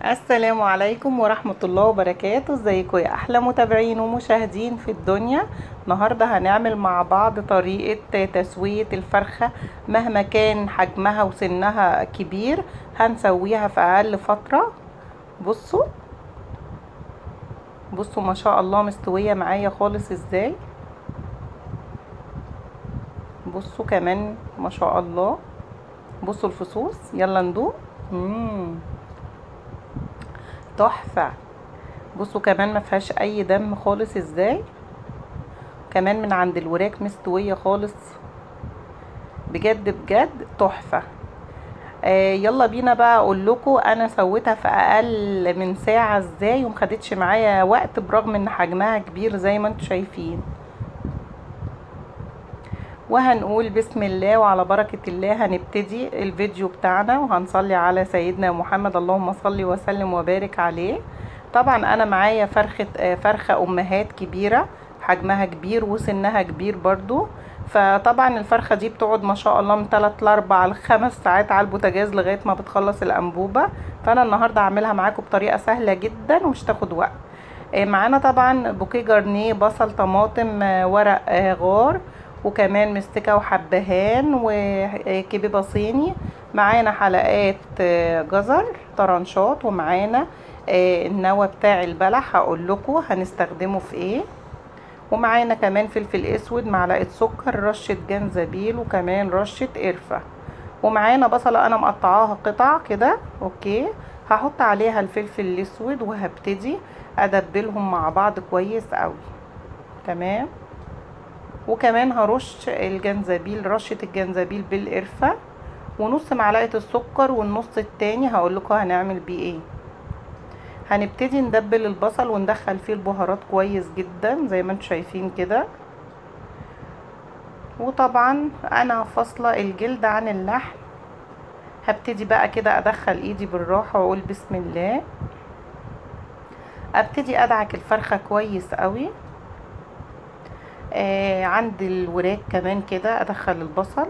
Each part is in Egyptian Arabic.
السلام عليكم ورحمة الله وبركاته ازيكم يا احلى متابعين ومشاهدين في الدنيا النهاردة هنعمل مع بعض طريقة تسوية الفرخة مهما كان حجمها وسنها كبير هنسويها في اقل فترة بصوا بصوا ما شاء الله مستوية معايا خالص ازاي بصوا كمان ما شاء الله بصوا الفصوص يلا ندوق مم. تحفة بصوا كمان ما فيهاش اي دم خالص ازاي كمان من عند الوراك مستوية خالص بجد بجد تحفة آه يلا بينا بقى اقول لكم انا سويتها في اقل من ساعة ازاي ومخدتش معايا وقت برغم ان حجمها كبير زي ما انتم شايفين وهنقول بسم الله وعلى بركة الله هنبتدي الفيديو بتاعنا وهنصلي على سيدنا محمد اللهم صل وسلم وبارك عليه طبعا انا معايا فرخة فرخة امهات كبيرة حجمها كبير وسنها كبير برضو فطبعا الفرخة دي بتقعد ما شاء الله من 3 ل 4 ل 5 ساعات على البوتاجاز لغاية ما بتخلص الانبوبة فانا النهاردة هعملها معاكم بطريقة سهلة جدا ومش تاخد وقت معانا طبعا بوكيه جرنيه بصل طماطم ورق غار وكمان مستكه وحبهان وكبيبه صيني معانا حلقات جزر طرنشات ومعانا النوى بتاع البلح هقول لكم هنستخدمه في ايه ومعانا كمان فلفل اسود معلقه سكر رشه جنزبيل وكمان رشه قرفه ومعانا بصله انا مقطعاها قطع كده اوكي هحط عليها الفلفل الاسود وهبتدي ادبلهم مع بعض كويس قوي تمام وكمان هرش الجنزبيل رشة الجنزبيل بالقرفة ونص معلقة السكر والنص التاني هقول لكم هنعمل بيه ايه هنبتدي ندبل البصل وندخل فيه البهارات كويس جدا زي ما انتم شايفين كده وطبعا انا فاصله الجلد عن اللحم هبتدي بقى كده ادخل ايدي بالراحه واقول بسم الله ابتدي ادعك الفرخه كويس قوي آه عند الوراك كمان كده ادخل البصل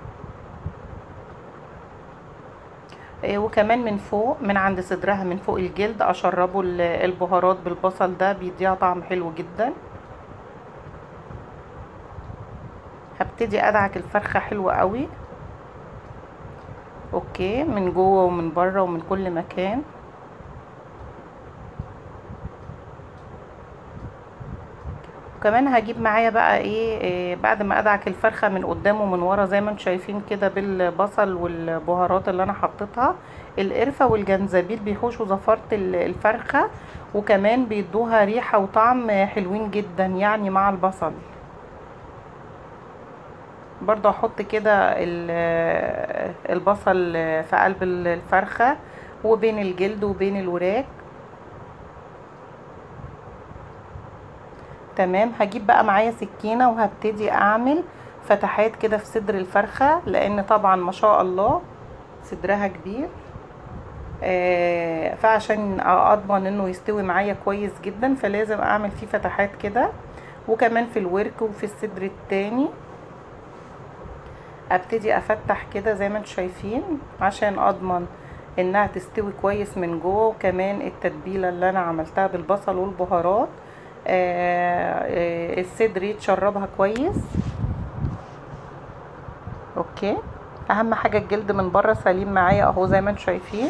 آه وكمان من فوق من عند صدرها من فوق الجلد اشربه البهارات بالبصل ده بيديها طعم حلو جدا هبتدي ادعك الفرخه حلوه قوي اوكي من جوه ومن بره ومن كل مكان وكمان هجيب معايا بقى ايه, إيه بعد ما ادعك الفرخه من قدام ومن ورا زي ما انتم شايفين كده بالبصل والبهارات اللي انا حطيتها القرفه والجنزبيل بيحوشوا زفاره الفرخه وكمان بيدوها ريحه وطعم حلوين جدا يعني مع البصل برضه احط كده البصل في قلب الفرخه وبين الجلد وبين الوراك تمام هجيب بقى معايا سكينه وهبتدي اعمل فتحات كده في صدر الفرخه لان طبعا ما شاء الله صدرها كبير آه فعشان اضمن انه يستوي معايا كويس جدا فلازم اعمل فيه فتحات كده وكمان في الورك وفي الصدر التاني ابتدي افتح كده زي ما انتم شايفين عشان اضمن انها تستوي كويس من جوه وكمان التتبيله اللي انا عملتها بالبصل والبهارات آه آه الصدر يتشربها كويس اوكي اهم حاجه الجلد من بره سليم معايا اهو زي ما انتم شايفين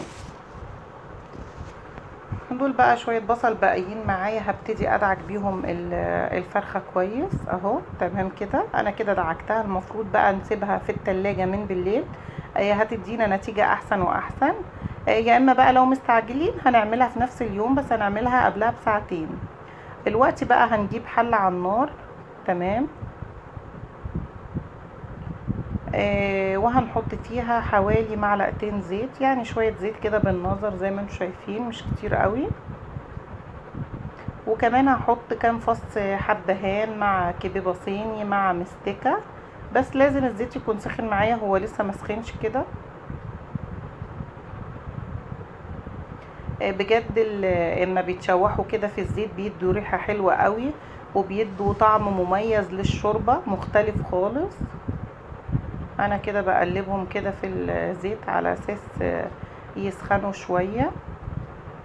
دول بقى شويه بصل باقيين معايا هبتدي ادعك بيهم الفرخه كويس اهو تمام كده انا كده دعكتها المفروض بقى نسيبها في التلاجة من بالليل آه هتدينا نتيجه احسن واحسن يا اما بقى لو مستعجلين هنعملها في نفس اليوم بس هنعملها قبلها بساعتين دلوقتي بقى هنجيب حلة على النار تمام آه وهنحط فيها حوالي معلقتين زيت يعني شوية زيت كده بالنظر زي ما انتم شايفين مش كتير قوي وكمان هحط كام فص حبهان مع كبيبة صيني مع مستكة بس لازم الزيت يكون سخن معايا هو لسه مسخنش كده بجد لما بيتشوحوا كده في الزيت بيدوا ريحه حلوه قوي وبيدوا طعم مميز للشوربه مختلف خالص انا كده بقلبهم كده في الزيت على اساس يسخنوا شويه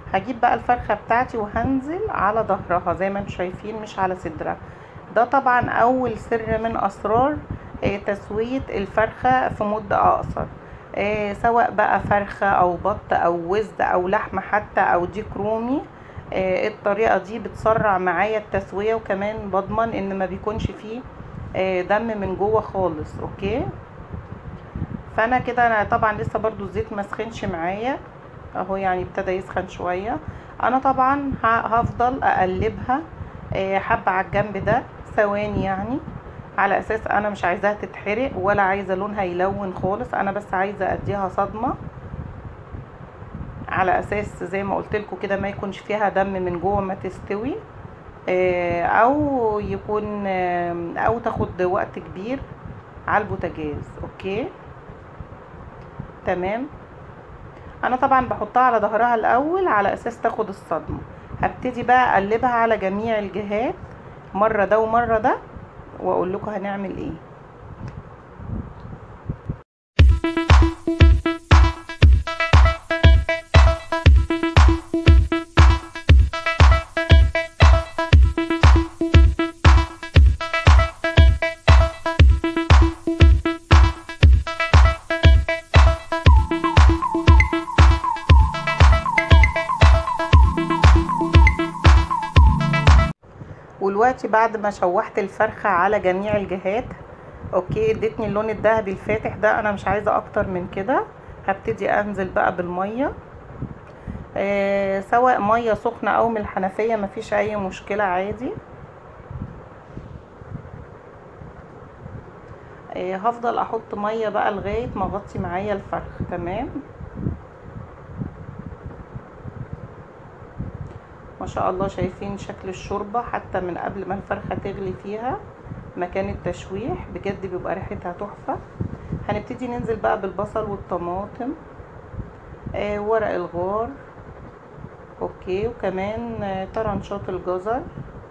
هجيب بقى الفرخة بتاعتي وهنزل على ظهرها زي ما انتم شايفين مش على صدرها ده طبعا اول سر من اسرار آه، تسوية الفرخة في مدة اقصر آه، سواء بقى فرخة او بط او وزد او لحمة حتى او ديك رومي آه، الطريقة دي بتسرع معايا التسوية وكمان بضمن ان ما بيكونش فيه آه، دم من جوه خالص اوكي فانا كده انا طبعا لسه برضو الزيت ما سخنش معايا اهو يعني ابتدى يسخن شوية انا طبعا ه- هفضل اقلبها آه، حبة على الجنب ده ثواني يعني على اساس انا مش عايزاها تتحرق ولا عايزة لونها يلون خالص انا بس عايزة اديها صدمة على اساس زي ما قلت لكم كده ما يكونش فيها دم من جوه ما تستوي آه، او يكون آه، او تاخد وقت كبير على البوتاجاز اوكي تمام انا طبعا بحطها على ظهرها الاول على اساس تاخد الصدمه هبتدي بقى اقلبها على جميع الجهات مره ده ومره ده واقول لكم هنعمل ايه ودلوقتي بعد ما شوحت الفرخة على جميع الجهات اوكي ادتني اللون الذهبي الفاتح ده انا مش عايزة اكتر من كده هبتدي انزل بقى بالمية آه سواء مية سخنة او من الحنفية مفيش اي مشكلة عادي آه هفضل احط مية بقى لغاية ما اغطي معايا الفرخ تمام ما شاء الله شايفين شكل الشوربة حتى من قبل ما الفرخة تغلي فيها مكان التشويح بجد بيبقى ريحتها تحفة هنبتدي ننزل بقى بالبصل والطماطم آه ورق الغار اوكي وكمان آه طرنشات الجزر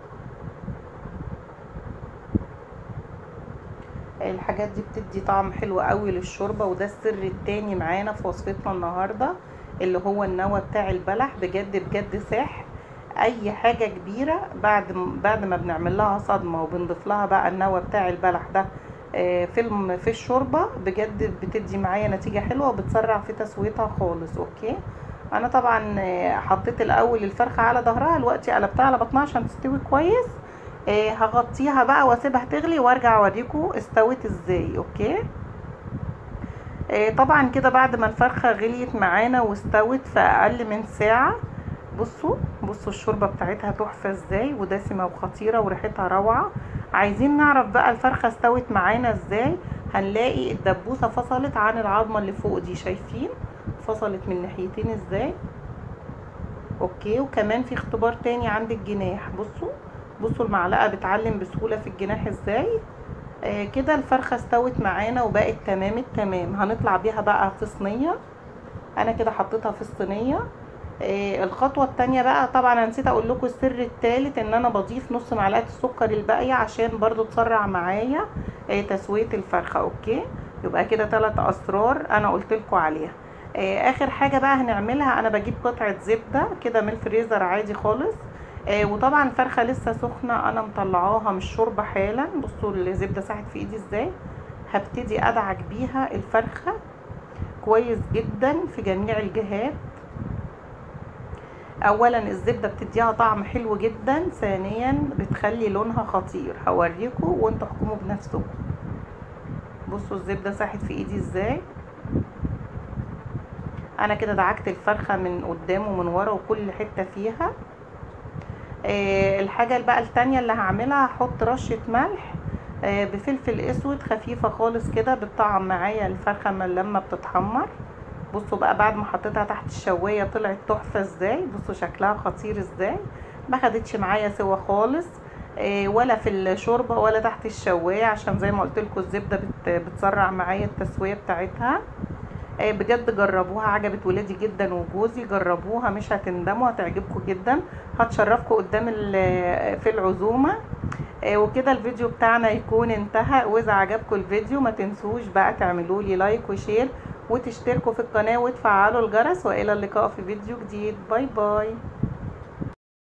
الحاجات دي بتدي طعم حلو قوي للشوربه وده السر التاني معانا في وصفتنا النهارده اللي هو النوى بتاع البلح بجد بجد سحر اي حاجه كبيره بعد بعد ما بنعمل لها صدمه وبنضيف لها بقى النوى بتاع البلح ده في الم- في الشوربه بجد بتدي معايا نتيجه حلوه وبتسرع في تسويتها خالص اوكي انا طبعا حطيت الاول الفرخه على ظهرها دلوقتي قلبتها على بطنها عشان تستوي كويس آه، هغطيها بقى واسيبها تغلي وارجع اوريكم استوت ازاي اوكي آه، طبعا كده بعد ما الفرخه غليت معانا واستوت في اقل من ساعه بصوا بصوا الشوربه بتاعتها تحفه ازاي ودسمه وخطيره وريحتها روعه عايزين نعرف بقى الفرخه استوت معانا ازاي هنلاقي الدبوسه فصلت عن العظمه اللي فوق دي شايفين فصلت من ناحيتين ازاي اوكي وكمان في اختبار تاني عند الجناح بصوا بصوا المعلقه بتعلم بسهوله في الجناح ازاي آه كده الفرخه استوت معانا وبقت تمام التمام هنطلع بيها بقى في صينيه انا كده حطيتها في الصينيه آه الخطوه التانية بقى طبعا انا نسيت اقول لكم السر التالت ان انا بضيف نص معلقه السكر الباقيه عشان برضو تسرع معايا آه تسويه الفرخه اوكي يبقى كده ثلاث اسرار انا قلت لكم عليها آه اخر حاجه بقى هنعملها انا بجيب قطعه زبده كده من الفريزر عادي خالص آه وطبعا الفرخه لسه سخنه انا مطلعاها من الشوربه حالا بصوا الزبده ساحت في ايدي ازاي هبتدي ادعك بيها الفرخه كويس جدا في جميع الجهات اولا الزبده بتديها طعم حلو جدا ثانيا بتخلي لونها خطير هوريكم وانتوا احكموا بنفسكم بصوا الزبده ساحت في ايدي ازاي انا كده دعكت الفرخه من قدام ومن ورا وكل حته فيها آه الحاجه بقى التانية اللي هعملها هحط رشه ملح آه بفلفل اسود خفيفه خالص كده بتطعم معايا الفرخه من لما بتتحمر بصوا بقى بعد ما حطيتها تحت الشوايه طلعت تحفه ازاي بصوا شكلها خطير ازاي ما خدتش معايا سوا خالص آه ولا في الشوربه ولا تحت الشوايه عشان زي ما قلت لكم الزبده بت بتسرع معايا التسويه بتاعتها آه بجد جربوها عجبت ولادي جدا وجوزي جربوها مش هتندموا هتعجبكم جدا هتشرفكم قدام في العزومه آه وكده الفيديو بتاعنا يكون انتهى واذا عجبكم الفيديو ما تنسوش بقى تعملوا لي لايك وشير وتشتركوا في القناة وتفعلوا الجرس والى اللقاء في فيديو جديد باي باي